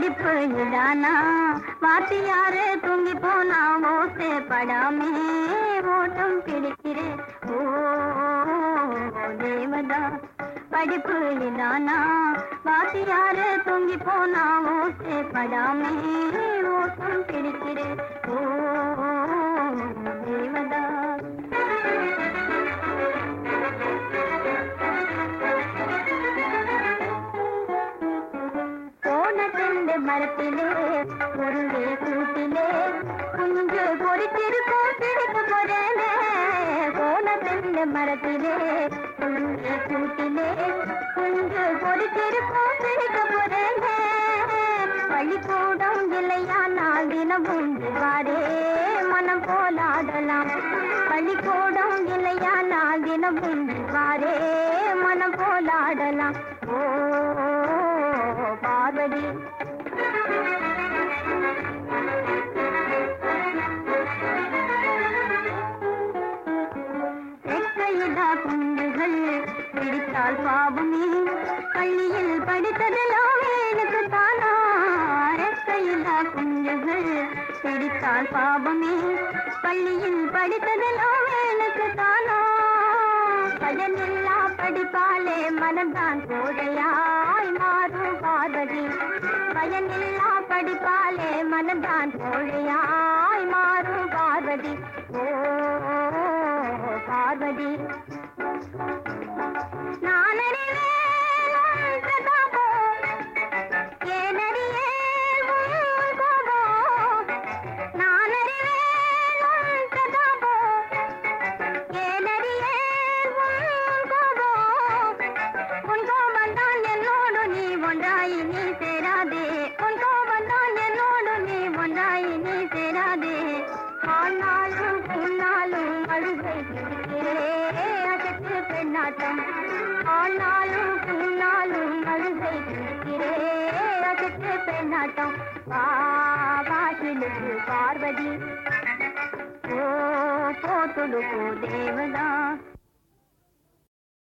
படிப்பு இதானா வாத்தியாரு தூங்கி போனா ஓசை படாமே ஓட்டம் பிடிக்கிறேன் ஓ தேவதா படிப்பு இதானா வாத்தியாரு தூங்கி போனா ஓசை படாமே ஓட்டம் பிடிக்கிறேன் ஓ தேவதா போன செண்டு மரத்திலே ஒரு கூட்டிலே குஞ்சு பொறித்திருக்கும் பிடிக்க போறேனே போன செண்டு மரத்திலே ஒரு கூட்டிலே குஞ்சு பொறித்திருக்கும் பிடிக்க போறேனே பள்ளிக்கூடம் இல்லையானால் தினம் உண்டுவாரே மனம் போலாடலாம் பள்ளிக்கூடம் இல்லையானால் தினம் உண்டுவாரே மனம் போலாடலாம் ஓ பார்வதி ரெக்கையிடா குண்டுகள் பிடித்தால் பாவமே பள்ளியில் படித்ததெல்லாம் எனக்கு தானா ரெக்கையிடா குண்டுகள் பிடித்தால் பாவமே பள்ளியில் படித்ததெல்லாம் எனக்கு தானா பயனில்லா படிப்பாலே மனம்தான் கோழையாய் மாறும் பார்வதி பயனில்லா படிப்பாலே மனம்தான் கோழையாய் மாறும் பார்வதி ஓ பார்வதி நான் அறிவேன் உன் பிரதாபம். ஏன் அறியேன் உன் கோபம்? நான் அறிவேன் உன் பிரதாபம். ஏன் அறியேன் உன் கோபம்? உன் கோபம்தான் என்னோடு நீ ஒன்றாய் நீ சேராதே உன் கோபம்தான் என்னோடு நீ ஒன்றாய் நீ சேராதே ஆனாலும் உன்னாலும் அழுகை பிடிக்கிறே அகற்று பெண்ணாட்டம் ஆனாலும் உன்னாலும் அழுகை பிடிக்கிறே அகற்று பெண்ணாட்டம் வா வாசிலுக்கு பார்வதி ஓ போத்துடுக்கு தேவதா